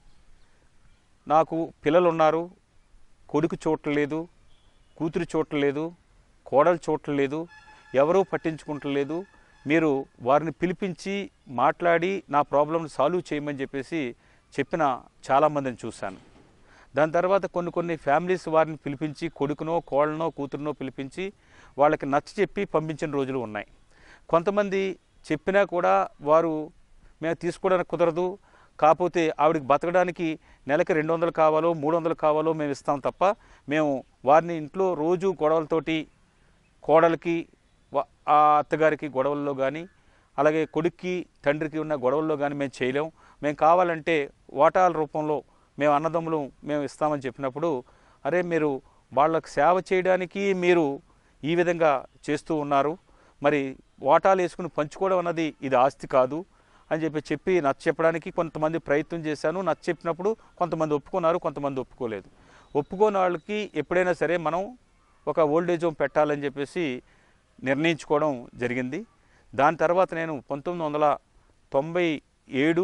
నాకు పిల్లలు ఉన్నారు కొడుకు చూడలేదు కూతురు చూడలేదు కోడలు చూడలేదు ఎవరూ పట్టించుకుంటలేదు మీరు వారిని పిలిపించి మాట్లాడి నా ప్రాబ్లమ్ని సాల్వ్ చేయమని చెప్పేసి చెప్పిన చాలామందిని చూశాను దాని తర్వాత కొన్ని కొన్ని ఫ్యామిలీస్ వారిని పిలిపించి కొడుకునో కోళ్ళనో కూతురునో పిలిపించి వాళ్ళకి నచ్చ చెప్పి పంపించిన రోజులు ఉన్నాయి కొంతమంది చెప్పినా కూడా వారు మేము తీసుకోవడానికి కుదరదు కాకపోతే ఆవిడకి బతకడానికి నెలకి రెండు వందలు కావాలో మూడు వందలు కావాలో మేము ఇస్తాం తప్ప మేము వారిని ఇంట్లో రోజు గొడవలతోటి కోడలికి వ- ఆ అత్తగారికి గొడవల్లో కానీ అలాగే కొడుక్కి తండ్రికి ఉన్న గొడవల్లో కానీ మేము చేయలేం మేము కావాలంటే వాటాల రూపంలో మేము అన్నదమ్ములు మేము ఇస్తామని చెప్పినప్పుడు అరే మీరు వాళ్ళకు సేవ చేయడానికి మీరు ఈ విధంగా చేస్తూ ఉన్నారు మరి వాటాలు వేసుకుని పంచుకోవడం అన్నది ఇది ఆస్తి కాదు అని చెప్పి చెప్పి నచ్చ చెప్పడానికి కొంతమంది ప్రయత్నం చేశాను నచ్చ చెప్పినప్పుడు కొంతమంది ఒప్పుకున్నారు కొంతమంది ఒప్పుకోలేదు ఒప్పుకోని వాళ్ళకి ఎప్పుడైనా సరే మనం ఒక ఓల్డేజ్ హోమ్ పెట్టాలని చెప్పేసి నిర్ణయించుకోవడం జరిగింది దాని తర్వాత నేను పంతొమ్మిది వందల తొంభై ఏడు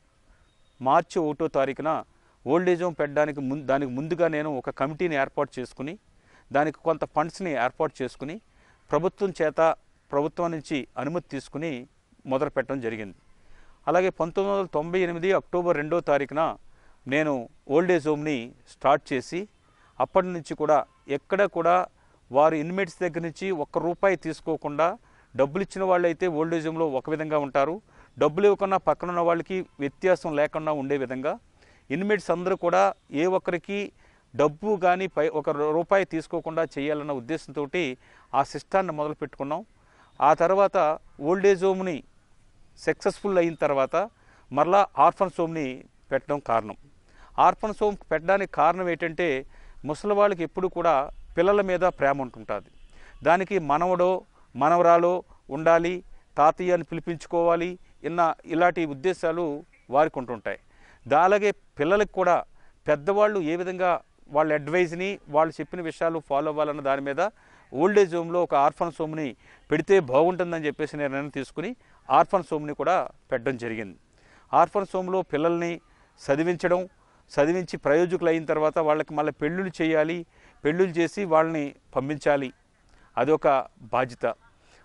మార్చి ఒకటో తారీఖున ఓల్డ్ ఏజ్ హోమ్ పెట్టడానికి ముందు దానికి ముందుగా నేను ఒక కమిటీని ఏర్పాటు చేసుకుని దానికి కొంత ఫండ్స్ని ఏర్పాటు చేసుకుని ప్రభుత్వం చేత ప్రభుత్వం నుంచి అనుమతి తీసుకుని మొదలు పెట్టడం జరిగింది అలాగే పంతొమ్మిది వందల తొంభై ఎనిమిది అక్టోబర్ రెండో తారీఖున నేను ఓల్డ్ ఏజ్ హోమ్ని స్టార్ట్ చేసి అప్పటి నుంచి కూడా ఎక్కడ కూడా వారు ఇన్మేట్స్ దగ్గర నుంచి ఒక్క రూపాయి తీసుకోకుండా డబ్బులు ఇచ్చిన వాళ్ళు అయితే ఓల్డ్ ఏజ్ హోమ్లో ఒక విధంగా ఉంటారు డబ్బులు ఇవ్వకుండా పక్కన ఉన్న వాళ్ళకి వ్యత్యాసం లేకుండా ఉండే విధంగా ఇన్మేట్స్ అందరూ కూడా ఏ ఒక్కరికి డబ్బు కానీ పై ఒక రూపాయి తీసుకోకుండా చేయాలన్న ఉద్దేశంతో ఆ సిస్టాన్ని మొదలు పెట్టుకున్నాం ఆ తర్వాత ఓల్డ్ ఏజ్ హోమ్ని సక్సెస్ఫుల్ అయిన తర్వాత మరలా ఆర్ఫన్స్ హోమ్ని పెట్టడం కారణం ఆర్ఫన్స్ హోమ్ పెట్టడానికి కారణం ఏంటంటే ముసలి వాళ్ళకి ఎప్పుడు కూడా పిల్లల మీద ప్రేమ ఉంటుంటుంది దానికి మనవడో మనవరాలో ఉండాలి తాతయ్య అని పిలిపించుకోవాలి ఇన్న ఇలాంటి ఉద్దేశాలు వారికి ఉంటుంటాయి దా అలాగే పిల్లలకు కూడా పెద్దవాళ్ళు ఏ విధంగా వాళ్ళ అడ్వైజ్ని వాళ్ళు చెప్పిన విషయాలు ఫాలో అవ్వాలన్న దాని మీద ఓల్డ్ ఏజ్ హోమ్లో ఒక ఆర్ఫన్స్ హోమ్ని పెడితే బాగుంటుందని చెప్పేసి నేను నిర్ణయం తీసుకుని ఆర్ఫన్స్ హోమ్ని కూడా పెట్టడం జరిగింది ఆర్ఫన్స్ హోమ్లో పిల్లల్ని చదివించడం చదివించి ప్రయోజకులు అయిన తర్వాత వాళ్ళకి మళ్ళీ పెళ్ళిళ్ళు చేయాలి పెళ్ళిళ్ళు చేసి వాళ్ళని పంపించాలి అదొక బాధ్యత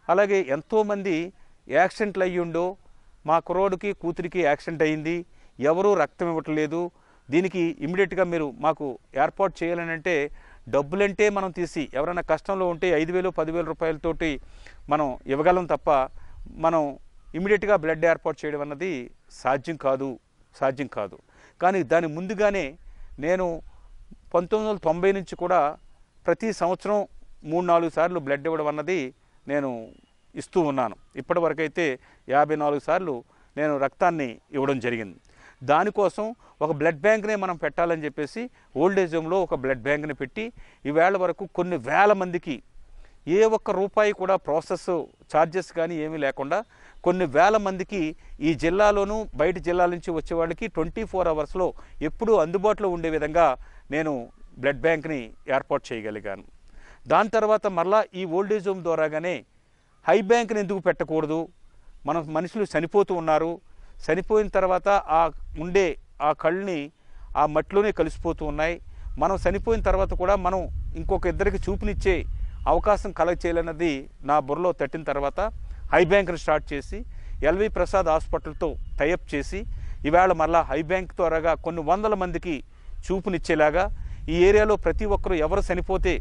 అలాగే ఎంతోమంది యాక్సిడెంట్లు అయ్యుండో మా కుర్రోడికి కూతురికి యాక్సిడెంట్ అయ్యింది ఎవరూ రక్తం ఇవ్వట్లేదు దీనికి ఇమీడియట్గా మీరు మాకు ఏర్పాటు చేయాలని అంటే డబ్బులంటే మనం తీసి ఎవరైనా కష్టంలో ఉంటే ఐదు వేలు పదివేల రూపాయలతోటి మనం ఇవ్వగలం తప్ప మనం ఇమీడియట్గా బ్లడ్ ఏర్పాటు చేయడం అన్నది సాధ్యం కాదు సాధ్యం కాదు కానీ దాని ముందుగానే నేను పంతొమ్మిది వందల తొంభై నుంచి కూడా ప్రతి సంవత్సరం మూడు నాలుగు సార్లు బ్లడ్ ఇవ్వడం అన్నది నేను ఇస్తూ ఉన్నాను ఇప్పటివరకు అయితే యాభై నాలుగు సార్లు నేను రక్తాన్ని ఇవ్వడం జరిగింది దానికోసం ఒక బ్లడ్ బ్యాంక్నే మనం పెట్టాలని చెప్పేసి ఓల్డేజ్ హోమ్లో ఒక బ్లడ్ బ్యాంక్ని పెట్టి ఈవేళ వరకు కొన్ని వేల మందికి ఏ ఒక్క రూపాయి కూడా ప్రాసెస్ ఛార్జెస్ కానీ ఏమీ లేకుండా కొన్ని వేల మందికి ఈ జిల్లాలోనూ బయట జిల్లాల నుంచి వచ్చే వాళ్ళకి ట్వంటీ ఫోర్ అవర్స్లో ఎప్పుడూ అందుబాటులో ఉండే విధంగా నేను బ్లడ్ బ్యాంక్ని ఏర్పాటు చేయగలిగాను దాని తర్వాత మరలా ఈ ఓల్డేజ్ హోమ్ ద్వారాగానే హై బ్యాంక్ని ఎందుకు పెట్టకూడదు మన మనుషులు చనిపోతూ ఉన్నారు చనిపోయిన తర్వాత ఆ ఉండే ఆ కళ్ళని ఆ మట్టిలోనే కలిసిపోతూ ఉన్నాయి మనం చనిపోయిన తర్వాత కూడా మనం ఇంకొక ఇద్దరికి చూపునిచ్చే అవకాశం కలగ చేయాలన్నది నా బుర్రలో తట్టిన తర్వాత హై బ్యాంక్ని స్టార్ట్ చేసి ఎల్వి ప్రసాద్ హాస్పిటల్తో టైఅప్ చేసి ఈవేళ మళ్ళా హై బ్యాంక్ ద్వారాగా కొన్ని వందల మందికి చూపునిచ్చేలాగా ఈ ఏరియాలో ప్రతి ఒక్కరూ ఎవరు చనిపోతే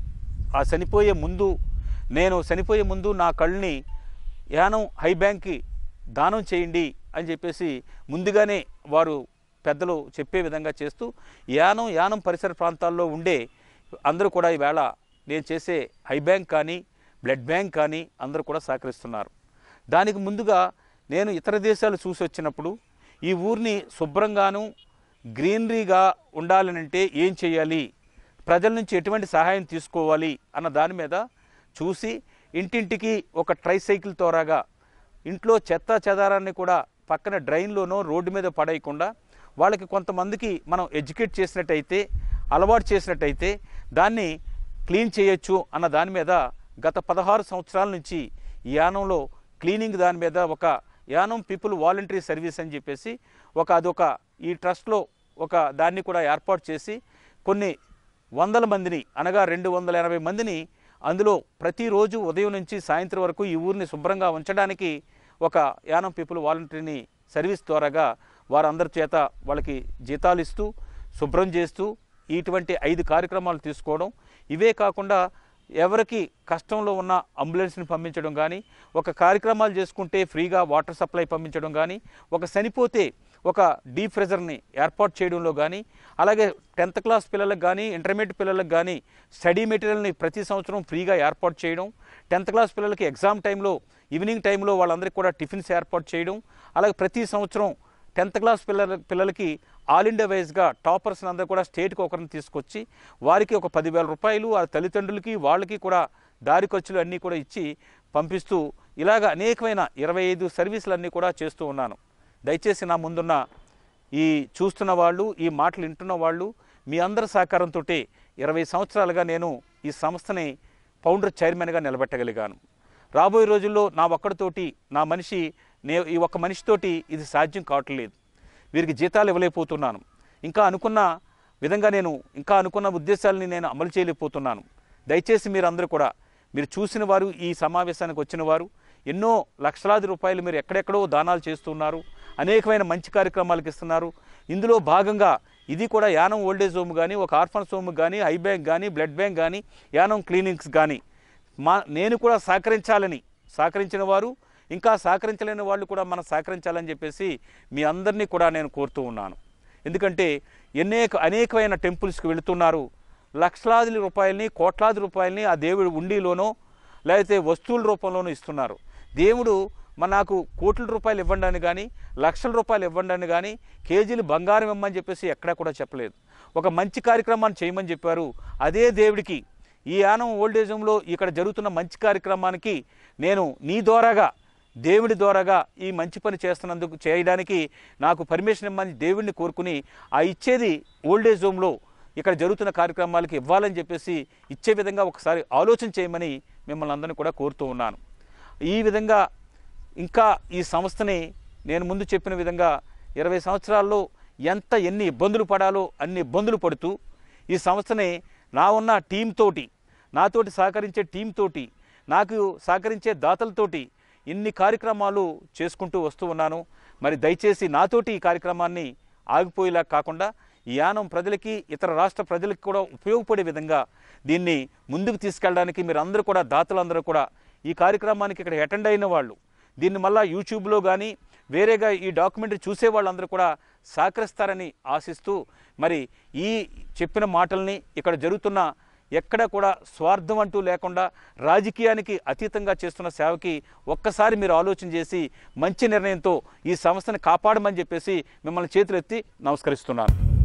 ఆ చనిపోయే ముందు నేను చనిపోయే ముందు నా కళ్ళని యానం హై బ్యాంక్కి దానం చేయండి అని చెప్పేసి ముందుగానే వారు పెద్దలు చెప్పే విధంగా చేస్తూ యానం యానం పరిసర ప్రాంతాల్లో ఉండే అందరూ కూడా ఈవేళ నేను చేసే హై బ్యాంక్ కానీ బ్లడ్ బ్యాంక్ కానీ అందరూ కూడా సహకరిస్తున్నారు దానికి ముందుగా నేను ఇతర దేశాలు చూసి వచ్చినప్పుడు ఈ ఊరిని శుభ్రంగాను గ్రీనరీగా ఉండాలనంటే ఏం చేయాలి ప్రజల నుంచి ఎటువంటి సహాయం తీసుకోవాలి అన్న దాని మీద చూసి ఇంటింటికి ఒక ట్రైసైకిల్ తోరాగా ఇంట్లో చెత్త చెదారాన్ని కూడా పక్కన డ్రైన్లోనో రోడ్డు మీద పడేయకుండా వాళ్ళకి కొంతమందికి మనం ఎడ్యుకేట్ చేసినట్టయితే అలవాటు చేసినట్టయితే దాన్ని క్లీన్ చేయొచ్చు అన్న దాని మీద గత పదహారు సంవత్సరాల నుంచి ఈ యానంలో క్లీనింగ్ దాని మీద ఒక యానం పీపుల్ వాలంటరీ సర్వీస్ అని చెప్పేసి ఒక అదొక ఈ ట్రస్ట్లో ఒక దాన్ని కూడా ఏర్పాటు చేసి కొన్ని వందల మందిని అనగా రెండు వందల ఎనభై మందిని అందులో ప్రతిరోజు ఉదయం నుంచి సాయంత్రం వరకు ఈ ఊరిని శుభ్రంగా ఉంచడానికి ఒక యానం పీపుల్ వాలంటరీని సర్వీస్ ద్వారాగా వారందరి చేత వాళ్ళకి జీతాలు ఇస్తూ శుభ్రం చేస్తూ ఇటువంటి ఐదు కార్యక్రమాలు తీసుకోవడం ఇవే కాకుండా ఎవరికి కష్టంలో ఉన్న అంబులెన్స్ని పంపించడం కానీ ఒక కార్యక్రమాలు చేసుకుంటే ఫ్రీగా వాటర్ సప్లై పంపించడం కానీ ఒక చనిపోతే ఒక డీప్ ఫ్రెజర్ని ఏర్పాటు చేయడంలో కానీ అలాగే టెన్త్ క్లాస్ పిల్లలకు కానీ ఇంటర్మీడియట్ పిల్లలకు కానీ స్టడీ మెటీరియల్ని ప్రతి సంవత్సరం ఫ్రీగా ఏర్పాటు చేయడం టెన్త్ క్లాస్ పిల్లలకి ఎగ్జామ్ టైంలో ఈవినింగ్ టైంలో వాళ్ళందరికీ కూడా టిఫిన్స్ ఏర్పాటు చేయడం అలాగే ప్రతి సంవత్సరం టెన్త్ క్లాస్ పిల్లల పిల్లలకి ఆల్ ఇండియా వైజ్గా టాపర్స్ అందరూ కూడా స్టేట్కి ఒకరిని తీసుకొచ్చి వారికి ఒక పదివేల రూపాయలు ఆ తల్లిదండ్రులకి వాళ్ళకి కూడా దారి ఖర్చులు అన్నీ కూడా ఇచ్చి పంపిస్తూ ఇలాగ అనేకమైన ఇరవై ఐదు సర్వీసులు అన్నీ కూడా చేస్తూ ఉన్నాను దయచేసి నా ముందున్న ఈ చూస్తున్న వాళ్ళు ఈ మాటలు వింటున్న వాళ్ళు మీ అందరి సహకారంతో ఇరవై సంవత్సరాలుగా నేను ఈ సంస్థని ఫౌండర్ చైర్మన్గా నిలబెట్టగలిగాను రాబోయే రోజుల్లో నా ఒక్కడితోటి నా మనిషి నే ఈ ఒక్క మనిషితోటి ఇది సాధ్యం కావట్లేదు వీరికి జీతాలు ఇవ్వలేకపోతున్నాను ఇంకా అనుకున్న విధంగా నేను ఇంకా అనుకున్న ఉద్దేశాలని నేను అమలు చేయలేకపోతున్నాను దయచేసి మీరందరూ కూడా మీరు చూసిన వారు ఈ సమావేశానికి వచ్చిన వారు ఎన్నో లక్షలాది రూపాయలు మీరు ఎక్కడెక్కడో దానాలు చేస్తున్నారు అనేకమైన మంచి కార్యక్రమాలకు ఇస్తున్నారు ఇందులో భాగంగా ఇది కూడా యానం ఓల్డేజ్ హోమ్ కానీ ఒక ఆర్ఫన్స్ హోమ్ కానీ ఐ బ్యాంక్ కానీ బ్లడ్ బ్యాంక్ కానీ యానం క్లినిక్స్ కానీ మా నేను కూడా సహకరించాలని సహకరించిన వారు ఇంకా సహకరించలేని వాళ్ళు కూడా మనం సహకరించాలని చెప్పేసి మీ అందరినీ కూడా నేను కోరుతూ ఉన్నాను ఎందుకంటే ఎన్నేక అనేకమైన టెంపుల్స్కి వెళుతున్నారు లక్షలాది రూపాయలని కోట్లాది రూపాయలని ఆ దేవుడి ఉండిలోనో లేకపోతే వస్తువుల రూపంలోనూ ఇస్తున్నారు దేవుడు మన నాకు కోట్ల రూపాయలు ఇవ్వండి అని కానీ లక్షల రూపాయలు ఇవ్వండి అని కానీ కేజీలు బంగారం ఇవ్వమని చెప్పేసి ఎక్కడా కూడా చెప్పలేదు ఒక మంచి కార్యక్రమాన్ని చేయమని చెప్పారు అదే దేవుడికి ఈ యానం ఓల్డేజ్ హోమ్లో ఇక్కడ జరుగుతున్న మంచి కార్యక్రమానికి నేను నీ ద్వారాగా దేవుడి ద్వారాగా ఈ మంచి పని చేస్తున్నందుకు చేయడానికి నాకు పర్మిషన్ ఇమ్మని దేవుడిని కోరుకుని ఆ ఇచ్చేది ఓల్డేజ్ హోమ్లో ఇక్కడ జరుగుతున్న కార్యక్రమాలకి ఇవ్వాలని చెప్పేసి ఇచ్చే విధంగా ఒకసారి ఆలోచన చేయమని మిమ్మల్ని అందరినీ కూడా కోరుతూ ఉన్నాను ఈ విధంగా ఇంకా ఈ సంస్థని నేను ముందు చెప్పిన విధంగా ఇరవై సంవత్సరాల్లో ఎంత ఎన్ని ఇబ్బందులు పడాలో అన్ని ఇబ్బందులు పడుతూ ఈ సంస్థని నా ఉన్న టీం తోటి నాతోటి సహకరించే టీం తోటి నాకు సహకరించే దాతలతోటి ఇన్ని కార్యక్రమాలు చేసుకుంటూ వస్తూ ఉన్నాను మరి దయచేసి నాతోటి ఈ కార్యక్రమాన్ని ఆగిపోయేలా కాకుండా ఈ యానం ప్రజలకి ఇతర రాష్ట్ర ప్రజలకి కూడా ఉపయోగపడే విధంగా దీన్ని ముందుకు తీసుకెళ్ళడానికి మీరు అందరూ కూడా దాతలందరూ కూడా ఈ కార్యక్రమానికి ఇక్కడ అటెండ్ అయిన వాళ్ళు దీన్ని మళ్ళా యూట్యూబ్లో కానీ వేరేగా ఈ డాక్యుమెంటరీ చూసే వాళ్ళందరూ కూడా సహకరిస్తారని ఆశిస్తూ మరి ఈ చెప్పిన మాటల్ని ఇక్కడ జరుగుతున్న ఎక్కడ కూడా స్వార్థం అంటూ లేకుండా రాజకీయానికి అతీతంగా చేస్తున్న సేవకి ఒక్కసారి మీరు ఆలోచన చేసి మంచి నిర్ణయంతో ఈ సంస్థని కాపాడమని చెప్పేసి మిమ్మల్ని చేతులెత్తి నమస్కరిస్తున్నాను